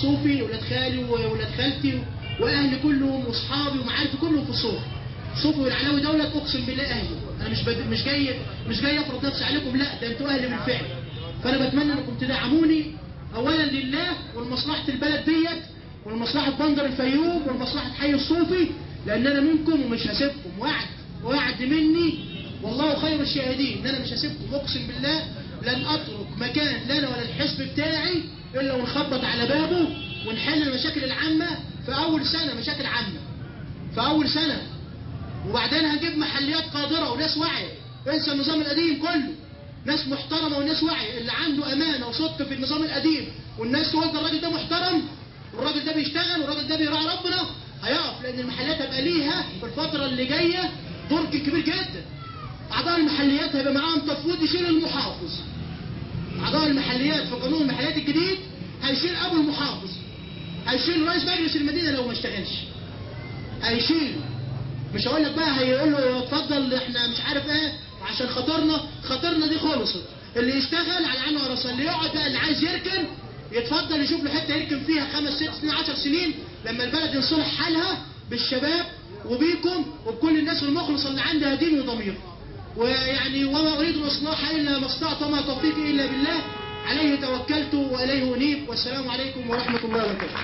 الصوفي ولاد خالي وولاد خالتي واهلي كلهم واصحابي ومعارفي كلهم في الصوفي الصوفي والعلاوي دولت اقسم بالله اهلي انا مش بد... مش جاي مش جاي افرض نفسي عليكم لا ده انتوا اهلي بالفعل فانا بتمنى انكم تدعموني اولا لله ولمصلحه البلد ديت ولمصلحه بندر الفيوم ولمصلحه حي الصوفي لان انا منكم ومش هسيبكم وعد وعد مني والله خير الشاهدين ان انا مش هسيبكم اقسم بالله لن اترك مكان لنا ولا الحزب بتاعي الا ونخبط على بابه ونحل المشاكل العامه في اول سنه مشاكل عامه في اول سنه وبعدين هنجيب محليات قادره وناس واعيه انسى النظام القديم كله ناس محترمه وناس واعيه اللي عنده امانه وصدق في النظام القديم والناس تقول ده الراجل ده محترم والراجل ده بيشتغل والراجل ده بيراعي ربنا هيقف لان المحلات هيبقى ليها في الفتره اللي جايه دور كبير جدا اعضاء المحليات هيبقى معاهم تفويض يشيل المحافظ اعضاء المحليات في قانون المحليات الجديد هيشيل ابو المحافظ هيشيل رئيس مجلس المدينه لو ما اشتغلش هيشيل مش هقول لك بقى هيقول له اتفضل احنا مش عارف ايه عشان خاطرنا خاطرنا دي خلصت اللي يشتغل على عينه وراسه اللي يقعد بقى اللي عايز يركن يتفضل يشوف له حته يركن فيها خمس ست سنين 10 سنين لما البلد ينصلح حالها بالشباب وبيكم وبكل الناس المخلصه اللي عندها دين وضمير ويعني وما اريد الاصلاح الا ما استطعت وما توفيقي الا بالله عليه توكلت واليه انيب والسلام عليكم ورحمه الله وبركاته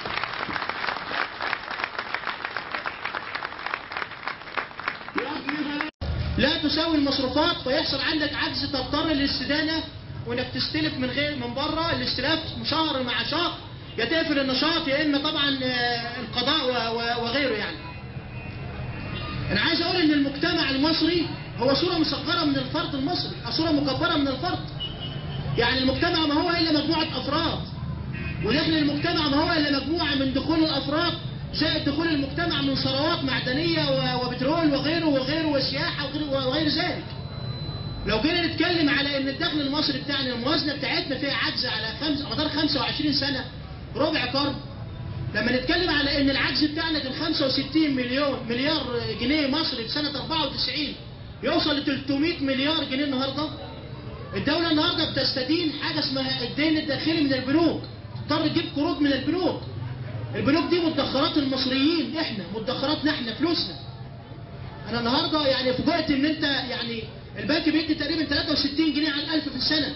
لا تساوي المصروفات فيحصل عندك عجز تضطر للاستدانه وانك تستلف من غير من بره الاستلاف شهر مع شهر يا تقفل النشاط يا اما طبعا القضاء وغيره يعني. انا عايز اقول ان المجتمع المصري هو صوره مصغره من الفرد المصري او صوره مكبره من الفرد. يعني المجتمع ما هو الا مجموعه افراد. ونحن المجتمع ما هو الا مجموعه من دخول الافراد زائد دخول المجتمع من ثروات معدنيه وبترول وغيره وغيره وسياحه وغير, وغير ذلك. لو جينا نتكلم على ان الدخل المصري بتاعنا الموازنه بتاعتنا فيها عجز على خمس مدار 25 سنه ربع قرن لما نتكلم على ان العجز بتاعنا كان 65 مليون مليار جنيه مصري في سنه 94 يوصل ل 300 مليار جنيه النهارده الدوله النهارده بتستدين حاجه اسمها الدين الداخلي من البنوك تضطر تجيب قروض من البنوك البنوك دي مدخرات المصريين احنا مدخراتنا احنا فلوسنا انا النهارده يعني فوجئت ان انت يعني البنك بيدي تقريبا 63 جنيه على الألف في السنة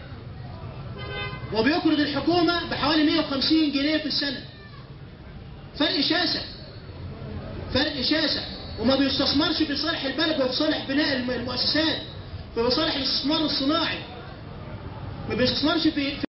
وبيقرض الحكومة بحوالي 150 جنيه في السنة فرق شاسع فرق شاسع وما بيستثمرش في صالح البلد وفي صالح بناء المؤسسات في صالح الاستثمار الصناعي ما بيستثمرش في